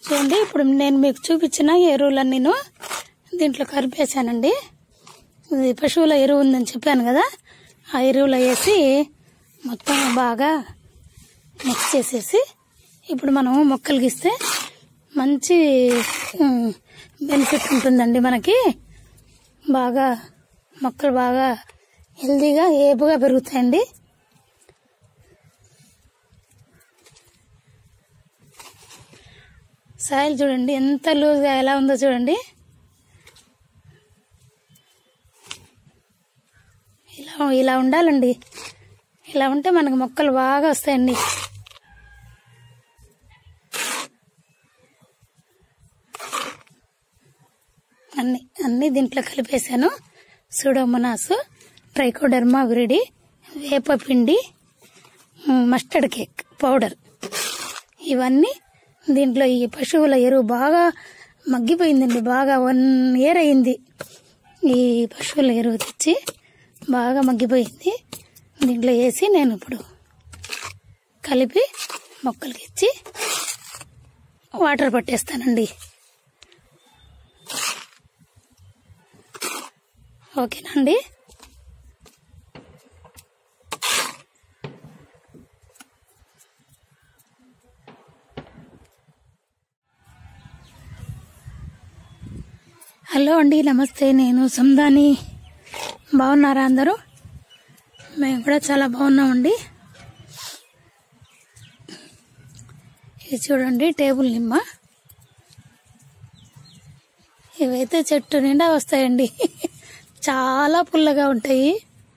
చూడండి ఇప్పుడు నేను మీకు చూపించిన ఎరువులన్నీ నేను దీంట్లో కలిపేశానండి ఇది పశువుల ఎరువు ఉందని చెప్పాను కదా ఆ ఎరువులో వేసి మొత్తం బాగా మిక్స్ చేసేసి ఇప్పుడు మనం మొక్కలకి ఇస్తే మంచి బెనిఫిట్ ఉంటుందండి మనకి బాగా మొక్కలు బాగా హెల్దీగా ఏపుగా పెరుగుతాయండి సాయిల్ చూడండి ఎంత లూజ్గా ఎలా ఉందో చూడండి ఇలా ఇలా ఉండాలండి ఇలా ఉంటే మనకు మొక్కలు బాగా వస్తాయండి అన్ని అన్ని దీంట్లో కలిపేశాను సూడోమోనాస్ ట్రైకోడర్మా విరిడి వేపపిండి ఉమ్, మస్టర్డ్ కేక్ పౌడర్ ఇవన్నీ దీంట్లో ఈ పశువుల ఎరువు బాగా మగ్గిపోయిందండి బాగా వన్ ఇయర్ అయింది ఈ పశువుల ఎరువు తెచ్చి బాగా మగ్గిపోయింది దీంట్లో వేసి నేను ఇప్పుడు కలిపి మొక్కలకి ఇచ్చి వాటర్ పట్టేస్తానండి ఓకేనా అండి హలో అండి నమస్తే నేను సందాని బాగున్నారా అందరూ మేము కూడా చాలా బాగున్నామండి ఇది చూడండి టేబుల్ నిమ్మ ఇవైతే చెట్టు నిండా వస్తాయండి చాలా పుల్లగా ఉంటాయి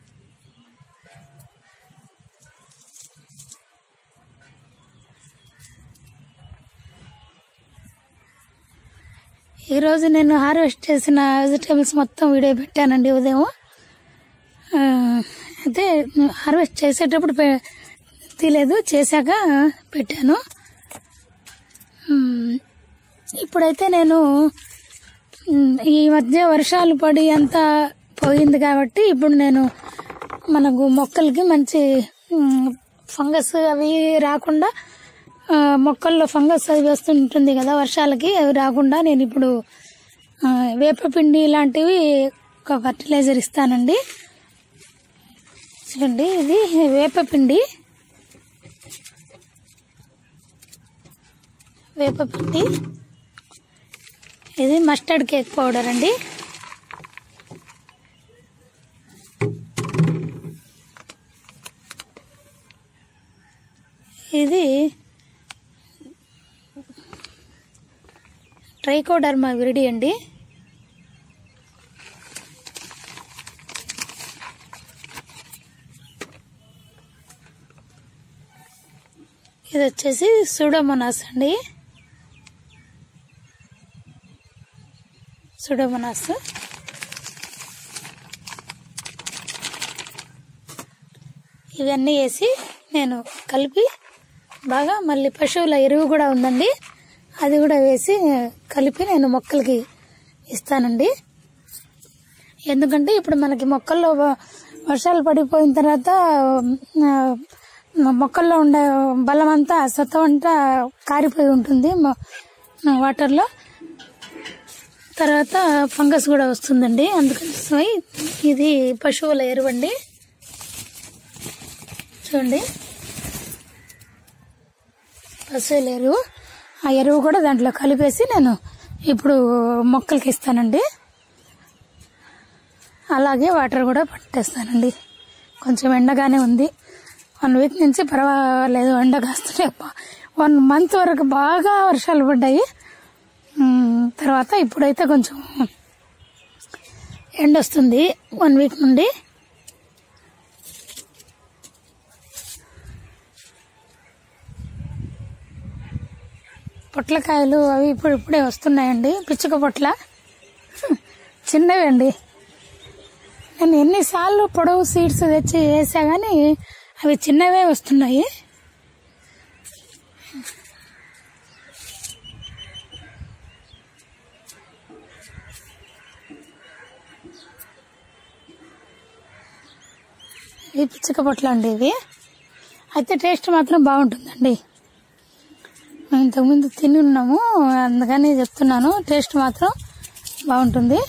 ఈరోజు నేను హార్వెస్ట్ చేసిన వెజిటేబుల్స్ మొత్తం వీడియో పెట్టానండి ఉదయం ఆ, అయితే హార్వెస్ట్ చేసేటప్పుడు పె- తీయలేదు చేశాక పెట్టాను ఉమ్, ఇప్పుడైతే నేను ఉమ్, ఈ మధ్య వర్షాలు పడి అంతా పోయింది కాబట్టి ఇప్పుడు నేను మనకు మొక్కలకి మంచి ఉమ్, ఫంగస్ అవి రాకుండా ఆ, మొక్కల్లో ఫంగస్ అవి వస్తుంటుంది కదా వర్షాలకి అవి రాకుండా నేను ఇప్పుడు ఆ, వేపపిండి లాంటివి ఒక ఫర్టిలైజర్ ఇస్తానండి చూడండి ఇది వేపపిండి వేపపిండి ఇది మస్టర్డ్ కేక్ పౌడర్ అండి ఇది ట్రైకోడర్మా విరిడి అండి ఇది వచ్చేసి సూడోమోనాస్ అండి సూడోమోనాస్ ఇవన్నీ వేసి నేను కలిపి బాగా మళ్ళీ పశువుల ఎరువు కూడా ఉందండి అది కూడా వేసి కలిపి నేను మొక్కలకి ఇస్తానండి ఎందుకంటే ఇప్పుడు మనకి మొక్కల్లో వ- వర్షాలు పడిపోయిన తర్వాత ఆ, మొక్కల్లో ఉండే బలం అంతా సత్వం అంతా కారిపోయి ఉంటుంది మొ- వాటర్లో తర్వాత ఫంగస్ కూడా వస్తుందండి అందుకోసమై ఇది పశువుల ఎరువు అండి చూడండి పశువుల ఎరువు ఆ ఎరువు కూడా దాంట్లో కలిపేసి నేను ఇప్పుడు మొక్కలకి ఇస్తానండి అలాగే వాటర్ కూడా పట్టేస్తానండి కొంచెం ఎండగానే ఉంది వన్ వీక్ నుంచి పర్వాలేదు ఎండ కాస్తూనే వన్ మంత్ వరకు బాగా వర్షాలు పడ్డాయి ఉమ్, తర్వాత ఇప్పుడైతే కొంచెం ఎండ వస్తుంది వన్ వీక్ నుండి పొట్లకాయలు అవి ఇప్పుడు ఇప్పుడే వస్తున్నాయండి పిచ్చుక పొట్ల చిన్నవి అండి నేను ఎన్నిసార్లు పొడవు సీడ్స్ తెచ్చి వేసా కానీ అవి చిన్నవే వస్తున్నాయి ఇవి పిచ్చుక పొట్లు అండి ఇవి అయితే టేస్ట్ మాత్రం బాగుంటుందండి మేము ఇంతకుముందు తిని ఉన్నాము అందుకని చెప్తున్నాను టేస్ట్ మాత్రం బాగుంటుంది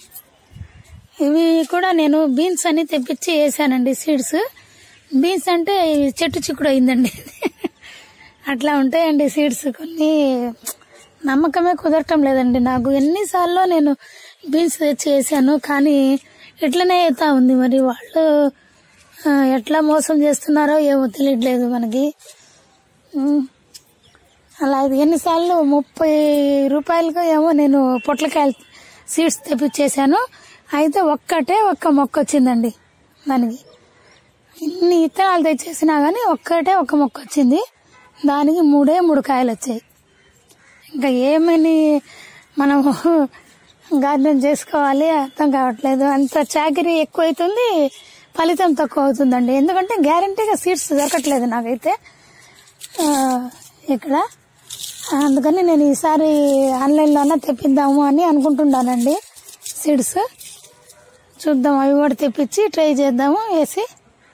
ఇవి కూడా నేను బీన్స్ అని తెప్పించి వేసానండి సీడ్స్ బీన్స్ అంటే ఇవి చెట్టు చిక్కుడు అయిందండి అట్లా ఉంటాయండి సీడ్స్ కొన్ని నమ్మకమే కుదరటం లేదండి నాకు ఎన్నిసార్లు నేను బీన్స్ తెచ్చి వేసాను కానీ ఇట్లనే అవుతా ఉంది మరి వాళ్ళు ఆ, ఎట్లా మోసం చేస్తున్నారో ఏమో తెలియట్లేదు మనకి ఉమ్. అలా ఇది ఎన్నిసార్లు ముప్పై రూపాయలకు ఏమో నేను పొట్లకాయలు సీడ్స్ తెప్పించేసాను అయితే ఒక్కటే ఒక్క మొక్క వచ్చిందండి దానికి ఇన్ని విత్తనాలు తెచ్చేసినా కానీ ఒక్కటే ఒక్క మొక్క వచ్చింది దానికి మూడే మూడు కాయలు వచ్చాయి ఇంకా ఏమని మనం గార్డెన్ చేసుకోవాలి అర్థం కావట్లేదు అంత చాకరీ ఎక్కువ అవుతుంది ఫలితం తక్కువ అవుతుందండి ఎందుకంటే గ్యారంటీగా సీడ్స్ దొరకట్లేదు నాకైతే ఆ, ఇక్కడ అందుకని నేను ఈసారి ఆన్లైన్లోనే తెప్పిద్దాము అని అనుకుంటున్నానండి సీడ్స్ చూద్దాం అవి కూడా తెప్పించి ట్రై చేద్దాము వేసి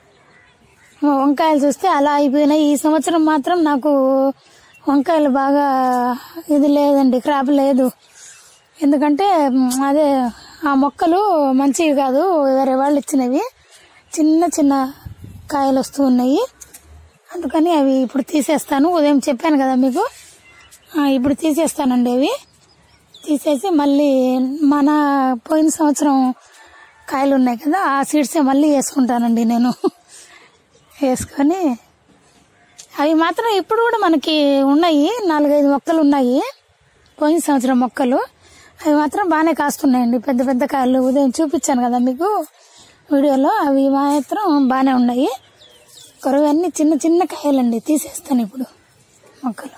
వంకాయలు చూస్తే అలా అయిపోయినాయి ఈ సంవత్సరం మాత్రం నాకు వంకాయలు బాగా ఇది లేదండి క్రాప్ లేదు ఎందుకంటే మ్, అదే ఆ మొక్కలు మంచివి కాదు వేరే వాళ్ళు ఇచ్చినవి చిన్న చిన్న కాయలు వస్తూ ఉన్నాయి అందుకని అవి ఇప్పుడు తీసేస్తాను ఉదయం చెప్పాను కదా మీకు ఆ, ఇప్పుడు తీసేస్తానండి అవి తీసేసి మళ్ళీ మన పోయిన సంవత్సరం కాయలు ఉన్నాయి కదా ఆ సీడ్సే మళ్ళీ వేసుకుంటానండి నేను వేసుకొని అవి మాత్రం ఇప్పుడు కూడా మనకి ఉన్నాయి నాలుగైదు మొక్కలు ఉన్నాయి పోయిన సంవత్సరం మొక్కలు అవి మాత్రం బాగానే కాస్తున్నాయండి పెద్ద పెద్ద కాయలు ఉదయం చూపించాను కదా మీకు వీడియోలో అవి మాత్రం బాగానే ఉన్నాయి కొరవన్నీ చిన్న చిన్న కాయలండి తీసేస్తాను ఇప్పుడు మొక్కలు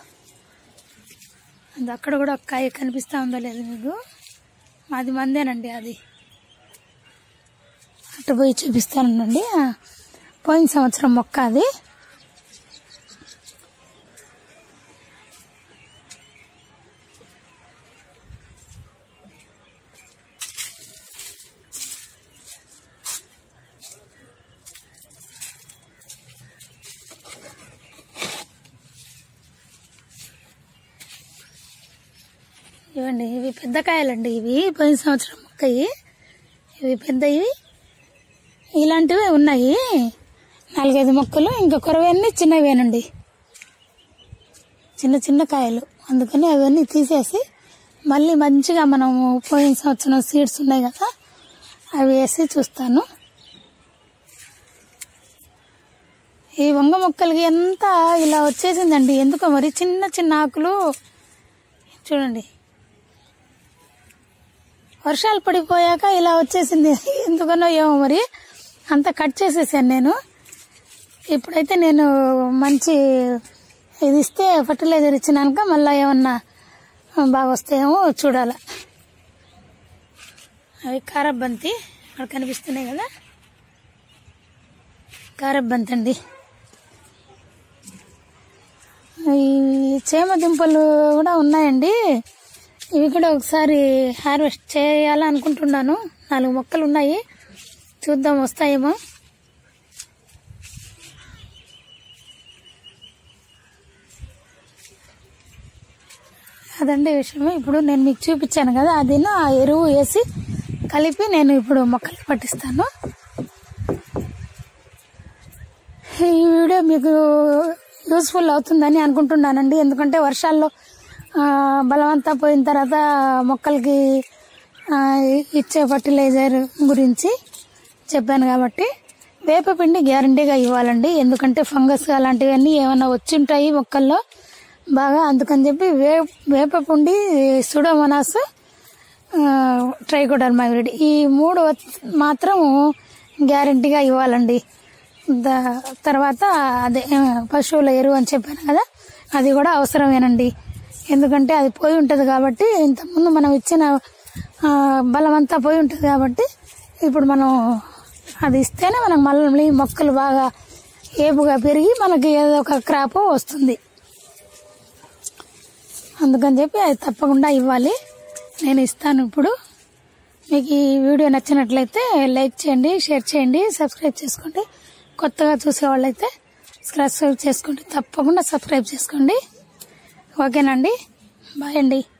అది అక్కడ కూడా ఒక కాయ కనిపిస్తా ఉందో లేదు మీకు అది మందేనండి అది అటు పోయి చూపిస్తానండి ఆ, పోయిన సంవత్సరం మొక్క అది ఇవ్వండి ఇవి పెద్ద కాయలండి ఇవి పోయిన సంవత్సరం మొక్కయి ఇవి పెద్దవి ఇలాంటివే ఉన్నాయి నాలుగైదు మొక్కలు ఇంకా కొరవన్నీ చిన్నవేనండి చిన్న చిన్న కాయలు అందుకని అవన్నీ తీసేసి మళ్ళీ మంచిగా మనము పోయిన సంవత్సరం సీడ్స్ ఉన్నాయి కదా అవి వేసి చూస్తాను ఈ వంగ మొక్కలకి ఎంత ఇలా వచ్చేసిందండి ఎందుకో మరి చిన్న చిన్న ఆకులు చూడండి వర్షాలు పడిపోయాక ఇలా వచ్చేసింది ఎందుకనో ఏమో మరి అంతా కట్ చేసేసాను నేను ఇప్పుడైతే నేను మంచి ఇది ఇస్తే ఫర్టిలైజర్ ఇచ్చినాక మళ్ళీ ఏమన్నా బాగా వస్తాయేమో చూడాల అవి కారబ్బంతి అక్కడ కనిపిస్తున్నాయి కదా కారబ్బంతి అండి ఈ చేమ దుంపలు కూడా ఉన్నాయండి ఇవి కూడా ఒకసారి హార్వెస్ట్ చేయాలనుకుంటున్నాను నాలుగు మొక్కలు ఉన్నాయి చూద్దాం వస్తాయేమో అదండి విషయం ఇప్పుడు నేను మీకు చూపించాను కదా అది ఆ ఎరువు వేసి కలిపి నేను ఇప్పుడు మొక్కలు పట్టిస్తాను ఈ వీడియో మీకు యూస్ఫుల్ అవుతుందని అనుకుంటున్నానండి ఎందుకంటే వర్షాల్లో ఆ, బలవంతా పోయిన తర్వాత మొక్కలకి ఆ, ఇచ్చే ఫర్టిలైజర్ గురించి చెప్పాను కాబట్టి వేపపిండి గ్యారంటీగా ఇవ్వాలండి ఎందుకంటే ఫంగస్ అలాంటివన్నీ ఏమైనా వచ్చి ఉంటాయి మొక్కల్లో బాగా అందుకని చెప్పి వే వేపపిండి సుడోమోనాస్ ట్రైకోడర్మావిరిడ్ ఈ మూడు మాత్రం గ్యారంటీగా ఇవ్వాలండి దా- తర్వాత అదే ఆ, పశువుల ఎరువు అని చెప్పాను కదా అది కూడా అవసరమేనండి ఎందుకంటే అది పోయి ఉంటుంది కాబట్టి ఇంతకుముందు మనం ఇచ్చిన ఆ, బలం అంతా పోయి ఉంటుంది కాబట్టి ఇప్పుడు మనం అది ఇస్తేనే మనకు మళ్ళీ మొక్కలు బాగా ఏపుగా పెరిగి మనకి ఏదో ఒక క్రాప్ వస్తుంది అందుకని చెప్పి అది తప్పకుండా ఇవ్వాలి నేను ఇస్తాను ఇప్పుడు మీకు ఈ వీడియో నచ్చినట్లయితే లైక్ చేయండి షేర్ చేయండి సబ్స్క్రైబ్ చేసుకోండి కొత్తగా చూసే వాళ్ళైతే సబ్స్క్రైబ్ చేసుకోండి తప్పకుండా సబ్స్క్రైబ్ చేసుకోండి ఓకేనండి బాయ్ అండి